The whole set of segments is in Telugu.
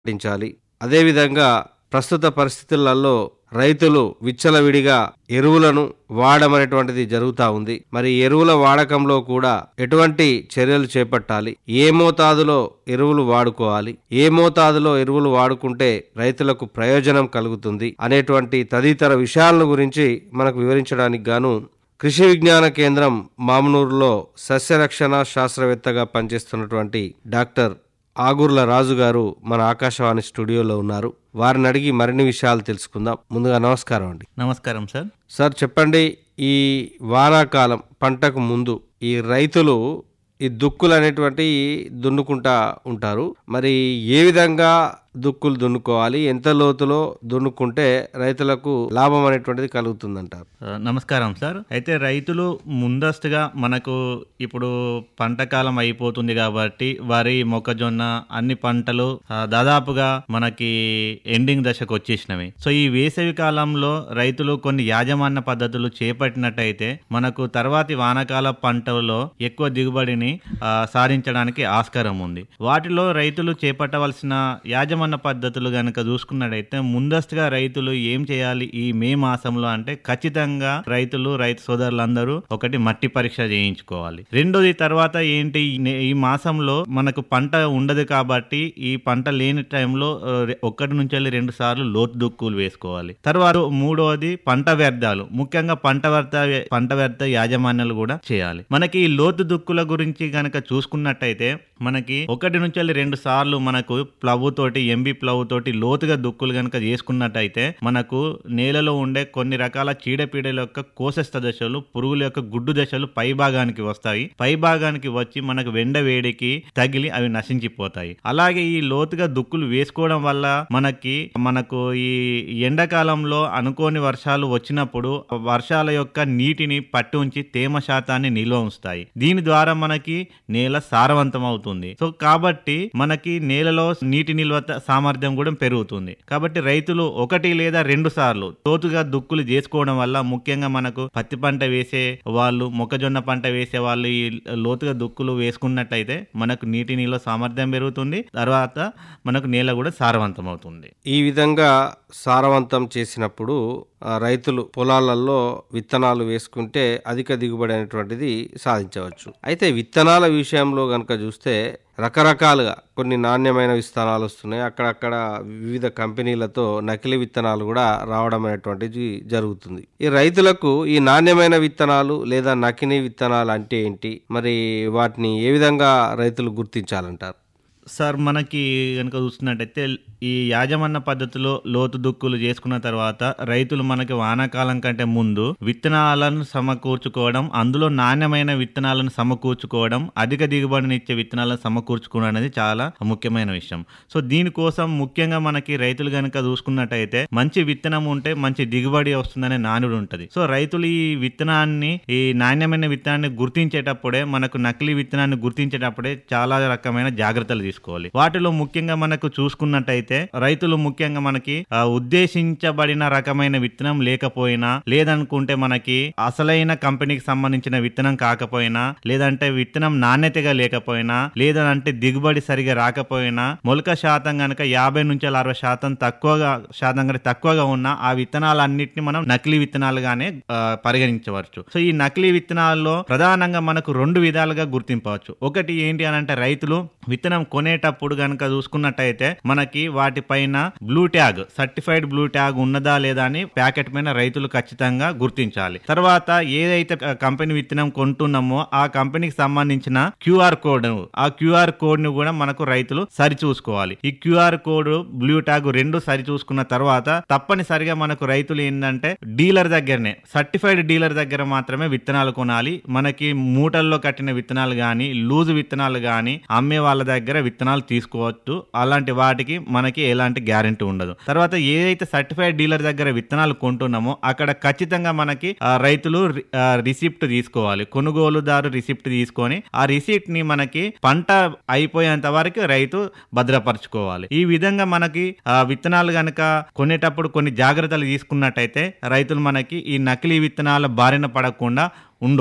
పాటించాలి అదేవిధంగా ప్రస్తుత పరిస్థితులలో రైతులు విచ్చలవిడిగా ఎరువులను వాడమనేటువంటిది జరుగుతూ ఉంది మరి ఎరువుల వాడకంలో కూడా ఎటువంటి చర్యలు చేపట్టాలి ఏ మోతాదులో ఎరువులు వాడుకోవాలి ఏ మోతాదులో ఎరువులు వాడుకుంటే రైతులకు ప్రయోజనం కలుగుతుంది అనేటువంటి తదితర విషయాలను గురించి మనకు వివరించడానికి గాను కృషి విజ్ఞాన కేంద్రం మామనూరులో సస్యరక్షణ శాస్త్రవేత్తగా పనిచేస్తున్నటువంటి డాక్టర్ ఆగుర్ల రాజు గారు మన ఆకాశవాణి స్టూడియోలో ఉన్నారు వారిని అడిగి మరిన్ని విషయాలు తెలుసుకుందాం ముందుగా నమస్కారం అండి నమస్కారం సార్ సార్ చెప్పండి ఈ వానాకాలం పంటకు ముందు ఈ రైతులు ఈ దుక్కులు అనేటువంటి దున్నుకుంటా ఉంటారు మరి ఏ విధంగా దుక్కులు దున్నుకోవాలి ఎంత లోతులో దున్నుకుంటే రైతులకు లాభం అనేటువంటిది కలుగుతుందంటారు ఆ, నమస్కారం సార్ అయితే రైతులు ముందస్తుగా మనకు ఇప్పుడు పంట కాలం అయిపోతుంది కాబట్టి వరి మొక్కజొన్న అన్ని పంటలు ఆ, దాదాపుగా మనకి ఎండింగ్ దశకు వచ్చేసినవి సో ఈ వేసవి కాలంలో రైతులు కొన్ని యాజమాన్య పద్ధతులు చేపట్టినట్టయితే మనకు తర్వాతి వానాకాల పంటలలో ఎక్కువ దిగుబడిని ఆ, సాధించడానికి ఆస్కారం ఉంది వాటిలో రైతులు చేపట్టవలసిన యాజమాన్య పద్ధతులు గనక చూసుకున్నట్టయితే ముందస్తుగా రైతులు ఏం చేయాలి ఈ మే మాసంలో అంటే ఖచ్చితంగా రైతులు రైతు సోదరులందరూ ఒకటి మట్టి పరీక్ష చేయించుకోవాలి రెండోది తర్వాత ఏంటి ఈ నే- ఈ మాసంలో మనకు పంట ఉండదు కాబట్టి ఈ పంట లేని టైంలో ఆ, రె- ఒకటి నుంచి వెళ్ళి రెండు సార్లు లోతు దుక్కులు వేసుకోవాలి తర్వాత మూడవది పంట వ్యర్థాలు ముఖ్యంగా పంట వ్యర్థ పంట వ్యర్థ యాజమాన్యాలు కూడా చేయాలి మనకి ఈ లోతు దుక్కుల గురించి గనక చూసుకున్నట్టయితే మనకి ఒకటి నుంచి వెళ్ళి రెండు సార్లు మనకు ప్లవ్ తోటి ఎంబీ ప్లవ్ తోటి లోతుగా దుక్కులు గనక చేసుకున్నట్టయితే మనకు నేలలో ఉండే కొన్ని రకాల చీడపీడల యొక్క కోశస్థ దశలు పురుగుల యొక్క గుడ్డు దశలు పై భాగానికి వస్తాయి పై భాగానికి వచ్చి మనకు వెండ వేడికి తగిలి అవి నశించిపోతాయి అలాగే ఈ లోతుగా దుక్కులు వేసుకోవడం వల్ల మనకి మనకు ఈ ఎండాకాలంలో అనుకోని వర్షాలు వచ్చినప్పుడు వర్షాల యొక్క నీటిని పట్టి ఉంచి తేమ శాతాన్ని నిల్వ ఉంచుతాయి దీని ద్వారా మనకి నేల సారవంతం అవుతుంది సో కాబట్టి మనకి నేలలో నీటి నిల్వ త- సామర్థ్యం కూడా పెరుగుతుంది కాబట్టి రైతులు ఒకటి లేదా రెండు సార్లు తోతుగా దుక్కులు చేసుకోవడం వల్ల ముఖ్యంగా మనకు పత్తి పంట వేసే వాళ్ళు మొక్కజొన్న పంట వేసే వాళ్ళు ఈ లోతుగా దుక్కులు వేసుకున్నట్టయితే మనకు నీటి నిల్వ సామర్థ్యం పెరుగుతుంది తర్వాత మనకు నేల కూడా సారవంతం అవుతుంది ఈ విధంగా సారవంతం చేసినప్పుడు ఆ, రైతులు పొలాలలో విత్తనాలు వేసుకుంటే అధిక దిగుబడి అనేటువంటిది సాధించవచ్చు అయితే విత్తనాల విషయంలో కనుక చూస్తే రకరకాలుగా కొన్ని నాణ్యమైన విత్తనాలు వస్తున్నాయి అక్కడక్కడ వివిధ కంపెనీలతో నకిలీ విత్తనాలు కూడా రావడం అనేటువంటిది జరుగుతుంది ఈ రైతులకు ఈ నాణ్యమైన విత్తనాలు లేదా నకిలీ విత్తనాలు అంటే ఏంటి మరి వాటిని ఏ విధంగా రైతులు గుర్తించాలంటారు సార్ మనకి కనుక చూస్తున్నట్టయితే ఈ యాజమాన్య పద్ధతిలో లోతు దుక్కులు చేసుకున్న తర్వాత రైతులు మనకి వానాకాలం కంటే ముందు విత్తనాలను సమకూర్చుకోవడం అందులో నాణ్యమైన విత్తనాలను సమకూర్చుకోవడం అధిక దిగుబడినిచ్చే విత్తనాలను సమకూర్చుకోవడం అనేది చాలా ముఖ్యమైన విషయం సో దీనికోసం ముఖ్యంగా మనకి రైతులు కనుక చూసుకున్నట్టయితే మంచి విత్తనం ఉంటే మంచి దిగుబడి వస్తుందనే నానుడు ఉంటుంది సో రైతులు ఈ విత్తనాన్ని ఈ నాణ్యమైన విత్తనాన్ని గుర్తించేటప్పుడే మనకు నకిలీ విత్తనాన్ని గుర్తించేటప్పుడే చాలా రకమైన జాగ్రత్తలు తీసుకోవాలి వాటిలో ముఖ్యంగా మనకు చూసుకున్నట్టయితే రైతులు ముఖ్యంగా మనకి ఆ, ఉద్దేశించబడిన రకమైన విత్తనం లేకపోయినా లేదనుకుంటే మనకి అసలైన కంపెనీకి సంబంధించిన విత్తనం కాకపోయినా లేదంటే విత్తనం నాణ్యతగా లేకపోయినా లేదంటే దిగుబడి సరిగా రాకపోయినా మొలక శాతం గనక యాభై నుంచి అరవై శాతం తక్కువగా శాతం కనుక తక్కువగా ఉన్న ఆ విత్తనాలన్నిటిని మనం నకిలీ విత్తనాలుగానే ఆ, పరిగణించవచ్చు సో ఈ నకిలీ విత్తనాల్లో ప్రధానంగా మనకు రెండు విధాలుగా గుర్తింపవచ్చు ఒకటి ఏంటి అని అంటే రైతులు విత్తనం కొనేటప్పుడు గనక చూసుకున్నట్టయితే మనకి వాటిపైన blue tag certified blue tag ఉన్నదా లేదా అని ప్యాకెట్ పైన రైతులు ఖచ్చితంగా గుర్తించాలి తర్వాత ఏదైతే క- కంపెనీ విత్తనం కొంటున్నామో ఆ కంపెనీకి సంబంధించిన క్యూఆర్ కోడ్ ఆ క్యూఆర్ కోడ్ ని కూడా మనకు రైతులు సరి చూసుకోవాలి ఈ క్యూఆర్ కోడ్ బ్లూ ట్యాగ్ రెండు సరి చూసుకున్న తర్వాత తప్పనిసరిగా మనకు రైతులు ఏంటంటే డీలర్ దగ్గరనే సర్టిఫైడ్ డీలర్ దగ్గర మాత్రమే విత్తనాలు కొనాలి మనకి మూటల్లో కట్టిన విత్తనాలు గాని లూజు విత్తనాలు గాని అమ్మే వాళ్ళ దగ్గర విత్తనాలు తీసుకోవచ్చు అలాంటి వాటికి మనకి ఎలాంటి గ్యారెంటీ ఉండదు తర్వాత ఏదైతే సర్టిఫైడ్ డీలర్ దగ్గర విత్తనాలు కొంటున్నామో అక్కడ ఖచ్చితంగా మనకి ఆ, రైతులు రి- ఆ, రిసిప్ట్ తీసుకోవాలి కొనుగోలుదారు రిసిప్ట్ తీసుకొని ఆ రిసిప్ట్ ని మనకి పంట అయిపోయేంత వరకు రైతు భద్రపరచుకోవాలి ఈ విధంగా మనకి ఆ, విత్తనాలు గనక కొనేటప్పుడు కొన్ని జాగ్రత్తలు తీసుకున్నట్టయితే రైతులు మనకి ఈ నకిలీ విత్తనాల బారిన పడకుండా ఉండొచ్చు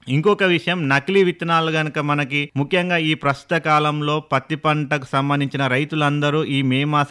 ఇంకొక విషయం నకిలీ విత్తనాలు గనక మనకి ముఖ్యంగా ఈ ప్రస్తుత కాలంలో పత్తి పంటకు సంబంధించిన రైతులందరూ ఈ మే మాసం